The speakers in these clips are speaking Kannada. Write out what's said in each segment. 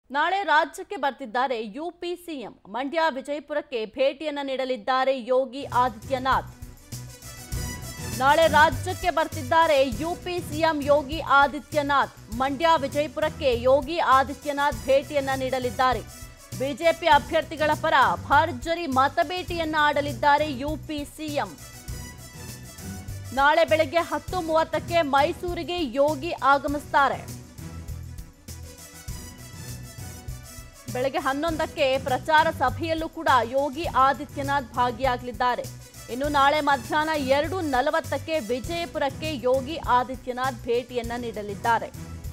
ನಾಳೆ ರಾಜ್ಯಕ್ಕೆ ಬರ್ತಿದ್ದಾರೆ ಯುಪಿ ಸಿಎಂ ಮಂಡ್ಯ ವಿಜಯಪುರಕ್ಕೆ ಭೇಟಿಯನ್ನ ನೀಡಲಿದ್ದಾರೆ ಯೋಗಿ ಆದಿತ್ಯನಾಥ್ ನಾಳೆ ರಾಜ್ಯಕ್ಕೆ ಬರ್ತಿದ್ದಾರೆ ಯುಪಿ ಸಿಎಂ ಯೋಗಿ ಆದಿತ್ಯನಾಥ್ ಮಂಡ್ಯ ವಿಜಯಪುರಕ್ಕೆ ಯೋಗಿ ಆದಿತ್ಯನಾಥ್ ಭೇಟಿಯನ್ನ ನೀಡಲಿದ್ದಾರೆ ಬಿಜೆಪಿ ಅಭ್ಯರ್ಥಿಗಳ ಪರ ಭರ್ಜರಿ ಮತಬೇಟಿಯನ್ನ ಆಡಲಿದ್ದಾರೆ ಯುಪಿ ಸಿಎಂ ನಾಳೆ ಬೆಳಗ್ಗೆ ಹತ್ತು ಮೂವತ್ತಕ್ಕೆ ಮೈಸೂರಿಗೆ ಯೋಗಿ ಆಗಮಿಸ್ತಾರೆ ಬೆಳಗ್ಗೆ ಹನ್ನೊಂದಕ್ಕೆ ಪ್ರಚಾರ ಸಭೆಯಲ್ಲೂ ಕೂಡ ಯೋಗಿ ಆದಿತ್ಯನಾಥ್ ಭಾಗಿಯಾಗಲಿದ್ದಾರೆ ಇನ್ನು ನಾಳೆ ಮಧ್ಯಾಹ್ನ ಎರಡು ನಲವತ್ತಕ್ಕೆ ವಿಜಯಪುರಕ್ಕೆ ಯೋಗಿ ಆದಿತ್ಯನಾಥ್ ಭೇಟಿಯನ್ನ ನೀಡಲಿದ್ದಾರೆ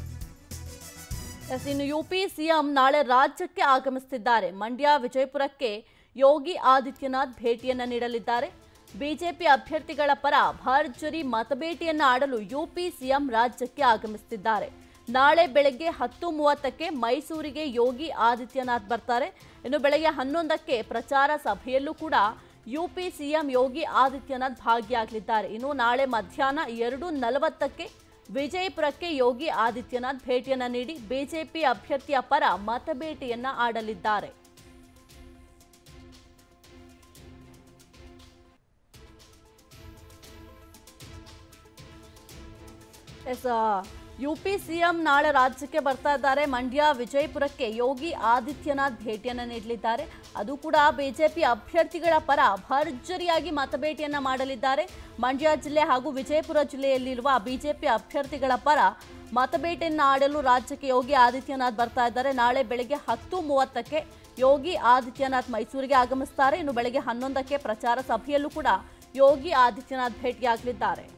ಎಸ್, ಇನ್ನು ಯುಪಿ ಸಿಎಂ ನಾಳೆ ರಾಜ್ಯಕ್ಕೆ ಆಗಮಿಸುತ್ತಿದ್ದಾರೆ ಮಂಡ್ಯ ವಿಜಯಪುರಕ್ಕೆ ಯೋಗಿ ಆದಿತ್ಯನಾಥ್ ಭೇಟಿಯನ್ನ ನೀಡಲಿದ್ದಾರೆ ಬಿಜೆಪಿ ಅಭ್ಯರ್ಥಿಗಳ ಪರ ಭರ್ಜರಿ ಮತಬೇಟಿಯನ್ನ ಆಡಲು ಯುಪಿ ಸಿಎಂ ರಾಜ್ಯಕ್ಕೆ ಆಗಮಿಸುತ್ತಿದ್ದಾರೆ ನಾಳೆ ಬೆಳಗ್ಗೆ ಹತ್ತು ಮೂವತ್ತಕ್ಕೆ ಮೈಸೂರಿಗೆ ಯೋಗಿ ಆದಿತ್ಯನಾಥ್ ಬರ್ತಾರೆ ಇನ್ನು ಬೆಳಗ್ಗೆ ಹನ್ನೊಂದಕ್ಕೆ ಪ್ರಚಾರ ಸಭೆಯಲ್ಲೂ ಕೂಡ ಯುಪಿ ಸಿಎಂ ಯೋಗಿ ಆದಿತ್ಯನಾಥ್ ಭಾಗಿಯಾಗಲಿದ್ದಾರೆ ಇನ್ನು ನಾಳೆ ಮಧ್ಯಾಹ್ನ ಎರಡು ನಲವತ್ತಕ್ಕೆ ವಿಜಯಪುರಕ್ಕೆ ಯೋಗಿ ಆದಿತ್ಯನಾಥ್ ಭೇಟಿಯನ್ನ ನೀಡಿ ಬಿಜೆಪಿ ಅಭ್ಯರ್ಥಿಯ ಪರ ಮತಬೇಟಿಯನ್ನ ಆಡಲಿದ್ದಾರೆ ಎಸ್ ಯುಪಿ ಸಿಎಂ ನಾಳೆ ರಾಜ್ಯಕ್ಕೆ ಬರ್ತಾ ಇದ್ದಾರೆ ಮಂಡ್ಯ ವಿಜಯಪುರಕ್ಕೆ ಯೋಗಿ ಆದಿತ್ಯನಾಥ್ ಭೇಟಿಯನ್ನ ನೀಡಲಿದ್ದಾರೆ ಅದು ಕೂಡ ಬಿಜೆಪಿ ಅಭ್ಯರ್ಥಿಗಳ ಪರ ಭರ್ಜರಿಯಾಗಿ ಮತಬೇಟಿಯನ್ನ ಮಾಡಲಿದ್ದಾರೆ ಮಂಡ್ಯ ಜಿಲ್ಲೆ ಹಾಗೂ ವಿಜಯಪುರ ಜಿಲ್ಲೆಯಲ್ಲಿರುವ ಬಿಜೆಪಿ ಅಭ್ಯರ್ಥಿಗಳ ಪರ ಮತಬೇಟಿಯನ್ನ ಆಡಲು ರಾಜ್ಯಕ್ಕೆ ಯೋಗಿ ಆದಿತ್ಯನಾಥ್ ಬರ್ತಾ ಇದ್ದಾರೆ ನಾಳೆ ಬೆಳಗ್ಗೆ ಹತ್ತು ಮೂವತ್ತಕ್ಕೆ ಯೋಗಿ ಆದಿತ್ಯನಾಥ್ ಮೈಸೂರಿಗೆ ಆಗಮಿಸ್ತಾರೆ ಇನ್ನು ಬೆಳಗ್ಗೆ ಹನ್ನೊಂದಕ್ಕೆ ಪ್ರಚಾರ ಸಭೆಯಲ್ಲೂ ಕೂಡ ಯೋಗಿ ಆದಿತ್ಯನಾಥ್ ಭೇಟಿಯಾಗಲಿದ್ದಾರೆ